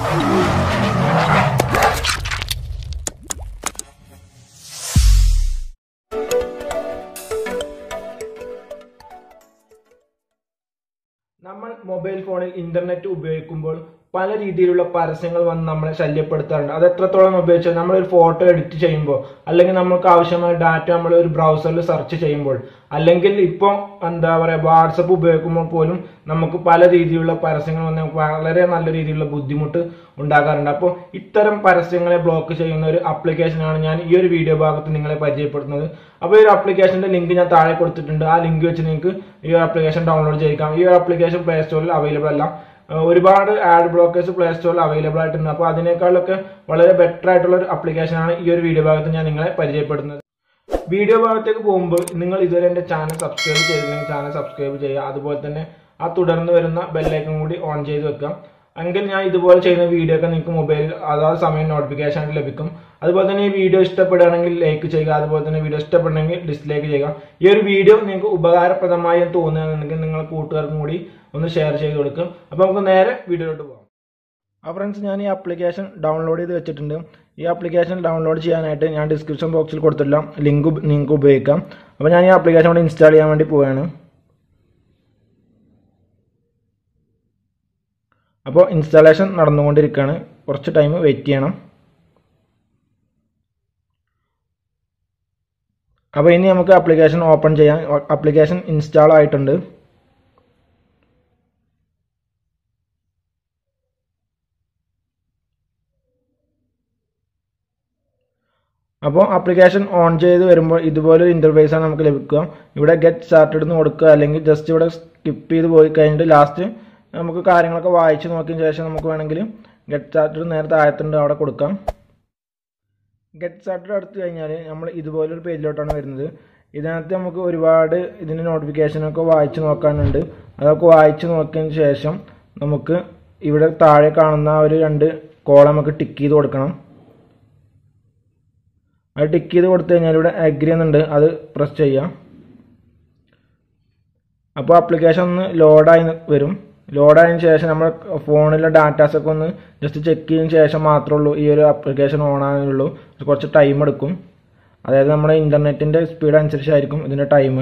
നമ്മൾ മൊബൈൽ ഫോണിൽ ഇന്റർനെറ്റ് ഉപയോഗിക്കുമ്പോൾ പല രീതിയിലുള്ള പരസ്യങ്ങൾ വന്ന് നമ്മളെ ശല്യപ്പെടുത്താറുണ്ട് അത് എത്രത്തോളം ഉപയോഗിച്ചാൽ നമ്മൾ ഒരു ഫോട്ടോ എഡിറ്റ് ചെയ്യുമ്പോൾ അല്ലെങ്കിൽ നമുക്ക് ആവശ്യമായ ഡാറ്റ നമ്മൾ ഒരു ബ്രൗസറിൽ സെർച്ച് ചെയ്യുമ്പോൾ അല്ലെങ്കിൽ ഇപ്പോൾ എന്താ പറയുക വാട്സപ്പ് ഉപയോഗിക്കുമ്പോൾ പോലും നമുക്ക് പല രീതിയിലുള്ള പരസ്യങ്ങൾ വന്ന് നമുക്ക് വളരെ നല്ല രീതിയിലുള്ള ബുദ്ധിമുട്ട് ഉണ്ടാകാറുണ്ട് അപ്പോൾ ഇത്തരം പരസ്യങ്ങളെ ബ്ലോക്ക് ചെയ്യുന്ന ഒരു ആപ്ലിക്കേഷനാണ് ഞാൻ ഈ ഒരു വീഡിയോ ഭാഗത്ത് നിങ്ങളെ പരിചയപ്പെടുത്തുന്നത് അപ്പോൾ ഈ ഒരു ആപ്ലിക്കേഷന്റെ ലിങ്ക് ഞാൻ താഴെ കൊടുത്തിട്ടുണ്ട് ആ ലിങ്ക് വെച്ച് നിങ്ങൾക്ക് ഈ ഒരു ആപ്ലിക്കേഷൻ ഡൗൺലോഡ് ചെയ്യിക്കാം ഈ ഒരു ആപ്ലിക്കേഷൻ പ്ലേ സ്റ്റോറിൽ അവൈലബിൾ അല്ല ഏഹ് ഒരുപാട് ആഡ് ബ്ലോക്കേഴ്സ് പ്ലേ സ്റ്റോറിൽ അവൈലബിൾ ആയിട്ടുണ്ട് അപ്പോൾ അതിനേക്കാളൊക്കെ വളരെ ബെറ്റർ ആയിട്ടുള്ള ഒരു ആപ്ലിക്കേഷൻ ആണ് ഈ ഒരു വീഡിയോ ഭാഗത്ത് ഞാൻ നിങ്ങളെ പരിചയപ്പെടുന്നത് വീഡിയോ ഭാഗത്തേക്ക് പോകുമ്പോൾ നിങ്ങൾ ഇതുവരെ എൻ്റെ ചാനൽ സബ്സ്ക്രൈബ് ചെയ്തില്ലെങ്കിൽ ചാനൽ സബ്സ്ക്രൈബ് ചെയ്യുക അതുപോലെ തന്നെ ആ തുടർന്ന് വരുന്ന ബെല്ലൈക്കൺ കൂടി ഓൺ ചെയ്ത് വെക്കാം എങ്കിൽ ഞാൻ ഇതുപോലെ ചെയ്യുന്ന വീഡിയോ ഒക്കെ നിങ്ങൾക്ക് മൊബൈലിൽ അതാത് സമയം നോട്ടിഫിക്കേഷൻ ആയിട്ട് ലഭിക്കും അതുപോലെ തന്നെ ഈ വീഡിയോ ഇഷ്ടപ്പെടുകയാണെങ്കിൽ ലൈക്ക് ചെയ്യുക അതുപോലെ തന്നെ വീഡിയോ ഇഷ്ടപ്പെടണമെങ്കിൽ ഡിസ്ലൈക്ക് ചെയ്യുക ഈ ഒരു വീഡിയോ നിങ്ങൾക്ക് ഉപകാരപ്രദമായി എന്ന് തോന്നുകയാണെങ്കിൽ നിങ്ങൾ കൂട്ടുകാർക്കും കൂടി ഒന്ന് ഷെയർ ചെയ്ത് കൊടുക്കും അപ്പോൾ നമുക്ക് നേരെ വീഡിയോയിലോട്ട് പോകാം ആ ഫ്രണ്ട്സ് ഞാൻ ഈ ആപ്ലിക്കേഷൻ ഡൗൺലോഡ് ചെയ്ത് വെച്ചിട്ടുണ്ട് ഈ ആപ്ലിക്കേഷൻ ഡൗൺലോഡ് ചെയ്യാനായിട്ട് ഞാൻ ഡിസ്ക്രിപ്ഷൻ ബോക്സിൽ കൊടുത്തില്ല ലിങ്ക് നിങ്ങൾക്ക് ഉപയോഗിക്കാം അപ്പോൾ ഞാൻ ഈ ആപ്ലിക്കേഷൻ ഇവിടെ ഇൻസ്റ്റാൾ ചെയ്യാൻ വേണ്ടി പോവുകയാണ് അപ്പോൾ ഇൻസ്റ്റാളേഷൻ നടന്നുകൊണ്ടിരിക്കുകയാണ് കുറച്ച് ടൈം വെയിറ്റ് ചെയ്യണം അപ്പോൾ ഇനി നമുക്ക് ആപ്ലിക്കേഷൻ ഓപ്പൺ ചെയ്യാം ആപ്ലിക്കേഷൻ ഇൻസ്റ്റാൾ ആയിട്ടുണ്ട് അപ്പോൾ ആപ്ലിക്കേഷൻ ഓൺ ചെയ്ത് വരുമ്പോൾ ഇതുപോലൊരു ഇൻ്റർഫേസ് ആണ് നമുക്ക് ലഭിക്കുക ഇവിടെ ഗെറ്റ് സ്റ്റാർട്ടഡ് എന്ന് കൊടുക്കുക അല്ലെങ്കിൽ ജസ്റ്റ് ഇവിടെ സ്കിപ്പ് ചെയ്ത് പോയി കഴിഞ്ഞിട്ട് ലാസ്റ്റ് നമുക്ക് കാര്യങ്ങളൊക്കെ വായിച്ച് നോക്കിയതിന് ശേഷം നമുക്ക് വേണമെങ്കിൽ ഗെറ്റ് സ്റ്റാർട്ടഡ് നേരെ താഴത്തുണ്ട് അവിടെ കൊടുക്കാം ഗെറ്റ് സ്റ്റാർട്ടഡ് എടുത്തു കഴിഞ്ഞാൽ നമ്മൾ ഇതുപോലൊരു പേജിലോട്ടാണ് വരുന്നത് ഇതിനകത്ത് നമുക്ക് ഒരുപാട് ഇതിൻ്റെ നോട്ടിഫിക്കേഷനൊക്കെ വായിച്ച് നോക്കാനുണ്ട് അതൊക്കെ വായിച്ച് നോക്കിയതിന് ശേഷം നമുക്ക് ഇവിടെ താഴെ കാണുന്ന ആ ഒരു രണ്ട് കോളം നമുക്ക് ടിക്ക് ചെയ്ത് കൊടുക്കണം അത് ടിക്ക് ചെയ്ത് കൊടുത്തു കഴിഞ്ഞാൽ ഇവിടെ അഗ്രി എന്നുണ്ട് അത് പ്രസ് ചെയ്യാം അപ്പോൾ ആപ്ലിക്കേഷൻ ഒന്ന് ലോഡായി വരും ലോഡായതിനു ശേഷം നമ്മൾ ഫോണിലെ ഡാറ്റാസ് ഒക്കെ ഒന്ന് ജസ്റ്റ് ചെക്ക് ചെയ്തതിന് ശേഷം മാത്രമേ ഉള്ളൂ ഈ ഒരു ആപ്ലിക്കേഷൻ ഓൺ ആകാനുള്ളൂ കുറച്ച് ടൈം എടുക്കും അതായത് നമ്മുടെ ഇൻ്റർനെറ്റിൻ്റെ സ്പീഡ് അനുസരിച്ചായിരിക്കും ഇതിൻ്റെ ടൈം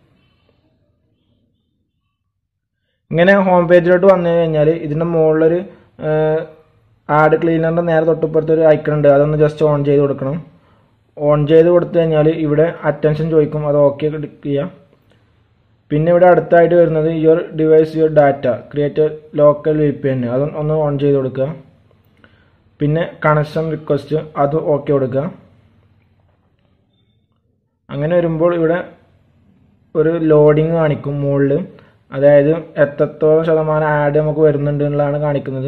ഇങ്ങനെ ഹോം പേജിലോട്ട് വന്നു കഴിഞ്ഞാൽ ഇതിൻ്റെ മുകളിലൊരു ആഡ് ക്ലീനറിൻ്റെ നേരെ തൊട്ടിപ്പുറത്ത് ഒരു ഐക്കൺ ഉണ്ട് അതൊന്ന് ജസ്റ്റ് ഓൺ ചെയ്ത് കൊടുക്കണം ഓൺ ചെയ്ത് കൊടുത്തു കഴിഞ്ഞാൽ ഇവിടെ അറ്റൻഷൻ ചോദിക്കും അത് ഓക്കെ ക്ലിക്ക് ചെയ്യാം പിന്നെ ഇവിടെ അടുത്തായിട്ട് വരുന്നത് your device your data create local V P N അത് ഒന്ന് ഓൺ ചെയ്ത് കൊടുക്കുക പിന്നെ കണക്ഷൻ റിക്വസ്റ്റ് അത് ഓക്കെ കൊടുക്കുക അങ്ങനെ വരുമ്പോൾ ഇവിടെ ഒരു ലോഡിങ് കാണിക്കും മുകളിൽ അതായത് എത്രത്തോളം ശതമാനം ആഡ് നമുക്ക് വരുന്നുണ്ട് എന്നുള്ളതാണ് കാണിക്കുന്നത്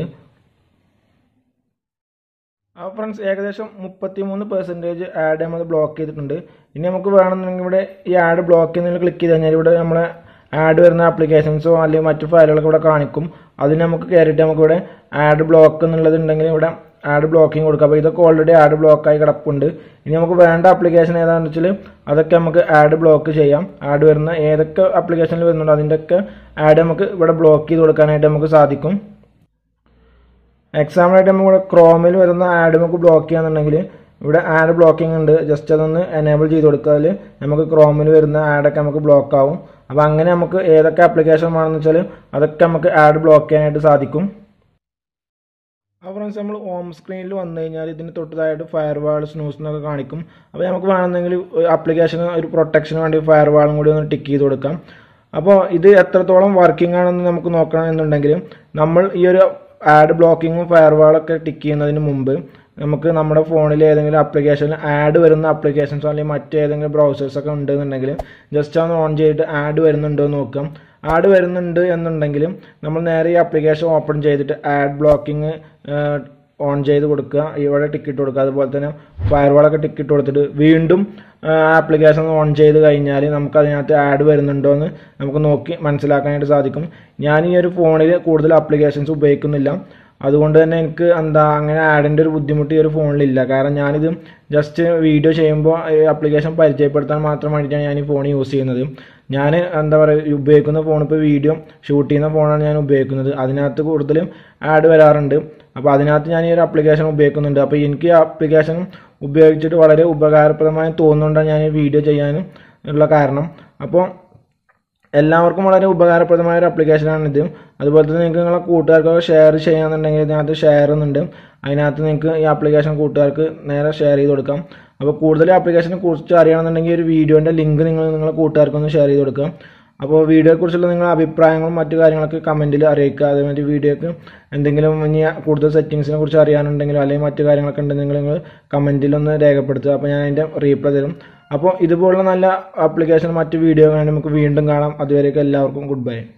അപ്പോൾ ഫ്രണ്ട്സ് ഏകദേശം മുപ്പത്തി മൂന്ന് പെർസെൻറ്റേജ് ആഡ് നമ്മൾ ബ്ലോക്ക് ചെയ്തിട്ടുണ്ട് ഇനി നമുക്ക് വേണമെന്നുണ്ടെങ്കിൽ ഇവിടെ ഈ ആഡ് ബ്ലോക്ക് ചെയ്യുന്നതിൽ ക്ലിക്ക് ചെയ്ത് കഴിഞ്ഞാൽ ഇവിടെ നമ്മളെ ആഡ് വരുന്ന ആപ്ലിക്കേഷൻസോ അല്ലെങ്കിൽ മറ്റു ഫയലുകളൊക്കെ ഇവിടെ കാണിക്കും അതിന് നമുക്ക് കയറിയിട്ട് നമുക്ക് ഇവിടെ ആഡ് ബ്ലോക്ക് എന്നുള്ളത് ഉണ്ടെങ്കിൽ ഇവിടെ ആഡ് ബ്ലോക്കിംഗ് കൊടുക്കുക അപ്പോൾ ഇതൊക്കെ ഓൾറെഡി ആഡ് ബ്ലോക്കായി കിടപ്പുണ്ട് ഇനി നമുക്ക് വേണ്ട ആപ്ലിക്കേഷൻ ഏതാണെന്ന് വെച്ചാൽ അതൊക്കെ നമുക്ക് ആഡ് ബ്ലോക്ക് ചെയ്യാം ആഡ് വരുന്ന ഏതൊക്കെ ആപ്ലിക്കേഷനിൽ വരുന്നുണ്ടോ അതിൻ്റെയൊക്കെ ആഡ് നമുക്ക് ഇവിടെ ബ്ലോക്ക് ചെയ്ത് കൊടുക്കാനായിട്ട് നമുക്ക് സാധിക്കും എക്സാമ്പിളായിട്ട് നമുക്ക് ഇവിടെ ക്രോമിൽ വരുന്ന ആഡ് നമുക്ക് ബ്ലോക്ക് ചെയ്യാന്നുണ്ടെങ്കിൽ ഇവിടെ ആഡ് ബ്ലോക്കിംഗ് ഉണ്ട് ജസ്റ്റ് അതൊന്ന് എനേബിൾ ചെയ്ത് കൊടുത്താൽ നമുക്ക് ക്രോമിൽ വരുന്ന ആഡൊക്കെ നമുക്ക് ബ്ലോക്ക് ആവും അപ്പോൾ അങ്ങനെ നമുക്ക് ഏതൊക്കെ ആപ്ലിക്കേഷൻ വേണമെന്ന് വെച്ചാൽ അതൊക്കെ നമുക്ക് ആഡ് ബ്ലോക്ക് ചെയ്യാനായിട്ട് സാധിക്കും അപ്പോൾ ഫ്രണ്ട്സ് നമ്മൾ ഹോം സ്ക്രീനിൽ വന്നു കഴിഞ്ഞാൽ ഇതിന് തൊട്ടതായിട്ട് ഫയർ വാൾ സ്നൂസ് എന്നൊക്കെ കാണിക്കും അപ്പോൾ നമുക്ക് വേണമെന്നെങ്കിൽ ആപ്ലിക്കേഷന് ഒരു പ്രൊട്ടക്ഷന് വേണ്ടി ഫയർ വാളും കൂടി ഒന്ന് ടിക്ക് ചെയ്ത് കൊടുക്കാം അപ്പോൾ ഇത് എത്രത്തോളം വർക്കിംഗ് ആണെന്ന് നമുക്ക് നോക്കണം എന്നുണ്ടെങ്കിൽ നമ്മൾ ഈ ഒരു ആഡ് ബ്ലോക്കിങ്ങും ഫയർവാളൊക്കെ ടിക്ക് ചെയ്യുന്നതിന് മുമ്പ് നമുക്ക് നമ്മുടെ ഫോണിൽ ഏതെങ്കിലും ആപ്ലിക്കേഷനിൽ ആഡ് വരുന്ന ആപ്ലിക്കേഷൻസോ അല്ലെങ്കിൽ മറ്റേതെങ്കിലും ബ്രൗസേഴ്സ് ഒക്കെ ഉണ്ടെന്നുണ്ടെങ്കിൽ ജസ്റ്റ് ഒന്ന് ഓൺ ചെയ്തിട്ട് ആഡ് വരുന്നുണ്ടോ എന്ന് നോക്കാം ആഡ് വരുന്നുണ്ട് എന്നുണ്ടെങ്കിൽ നമ്മൾ നേരെ ഈ ആപ്ലിക്കേഷൻ ഓപ്പൺ ചെയ്തിട്ട് ആഡ് ബ്ലോക്കിംഗ് ഓൺ ചെയ്ത് കൊടുക്കുക ഇവിടെ ടിക്കറ്റ് കൊടുക്കുക അതുപോലെ തന്നെ ഫയർവാളൊക്കെ ടിക്കറ്റ് കൊടുത്തിട്ട് വീണ്ടും ആപ്ലിക്കേഷൻ ഓൺ ചെയ്ത് കഴിഞ്ഞാൽ നമുക്ക് അതിനകത്ത് ആഡ് വരുന്നുണ്ടോ എന്ന് നമുക്ക് നോക്കി മനസ്സിലാക്കാനായിട്ട് സാധിക്കും ഞാൻ ഈ ഒരു ഫോണിൽ കൂടുതൽ ആപ്ലിക്കേഷൻസ് ഉപയോഗിക്കുന്നില്ല അതുകൊണ്ട് തന്നെ എനിക്ക് എന്താ അങ്ങനെ ആഡിൻ്റെ ഒരു ബുദ്ധിമുട്ട് ഈ ഒരു ഫോണിലില്ല കാരണം ഞാനിത് ജസ്റ്റ് വീഡിയോ ചെയ്യുമ്പോൾ ആപ്ലിക്കേഷൻ പരിചയപ്പെടുത്താൻ മാത്രം വേണ്ടിയിട്ടാണ് ഞാൻ ഈ ഫോൺ യൂസ് ചെയ്യുന്നത് ഞാൻ എന്താ പറയുക ഉപയോഗിക്കുന്ന ഫോൺ ഇപ്പോൾ വീഡിയോ ഷൂട്ട് ചെയ്യുന്ന ഫോണാണ് ഞാൻ ഉപയോഗിക്കുന്നത് അതിനകത്ത് കൂടുതലും ആഡ് വരാറുണ്ട് അപ്പോൾ അതിനകത്ത് ഞാൻ ഈ ഒരു ആപ്ലിക്കേഷൻ ഉപയോഗിക്കുന്നുണ്ട് അപ്പോൾ എനിക്ക് ഈ ആപ്ലിക്കേഷൻ ഉപയോഗിച്ചിട്ട് വളരെ ഉപകാരപ്രദമായി തോന്നുന്നുണ്ടാണ് ഞാൻ ഈ വീഡിയോ ചെയ്യാനും ഉള്ള കാരണം അപ്പോൾ എല്ലാവർക്കും വളരെ ഉപകാരപ്രദമായ ഒരു ആപ്ലിക്കേഷനാണ് ഇത് അതുപോലെ തന്നെ നിങ്ങൾക്ക് നിങ്ങളെ കൂട്ടുകാർക്കൊക്കെ ഷെയർ ചെയ്യാന്നുണ്ടെങ്കിൽ ഇതിനകത്ത് ഷെയർ എന്നുണ്ട് അതിനകത്ത് നിങ്ങൾക്ക് ഈ ആപ്ലിക്കേഷൻ കൂട്ടുകാർക്ക് നേരെ ഷെയർ ചെയ്ത് കൊടുക്കാം അപ്പോൾ കൂടുതൽ ആപ്ലിക്കേഷനെ കുറിച്ച് അറിയണമെന്നുണ്ടെങ്കിൽ ഒരു വീഡിയോൻ്റെ ലിങ്ക് നിങ്ങൾ നിങ്ങളെ കൂട്ടുകാർക്കൊന്ന് ഷെയർ ചെയ്ത് കൊടുക്കുക അപ്പോൾ വീഡിയോയെക്കുറിച്ചുള്ള നിങ്ങളുടെ അഭിപ്രായങ്ങളും മറ്റു കാര്യങ്ങളൊക്കെ കമൻറ്റിൽ അറിയിക്കുക അതേമാതിരി വീഡിയോക്ക് എന്തെങ്കിലും ഇനി കൂടുതൽ സെറ്റിങ്സിനെ കുറിച്ച് അറിയാനുണ്ടെങ്കിലോ അല്ലെങ്കിൽ മറ്റു കാര്യങ്ങളൊക്കെ ഉണ്ടെങ്കിൽ നിങ്ങൾ കമൻറ്റിൽ ഒന്ന് രേഖപ്പെടുത്തുക അപ്പോൾ ഞാൻ അതിൻ്റെ റീപ്ലൈ തരും അപ്പോൾ ഇതുപോലുള്ള നല്ല ആപ്ലിക്കേഷൻ മറ്റു വീഡിയോ വേണ്ടി നമുക്ക് വീണ്ടും കാണാം അതുവരെയൊക്കെ എല്ലാവർക്കും ഗുഡ് ബൈ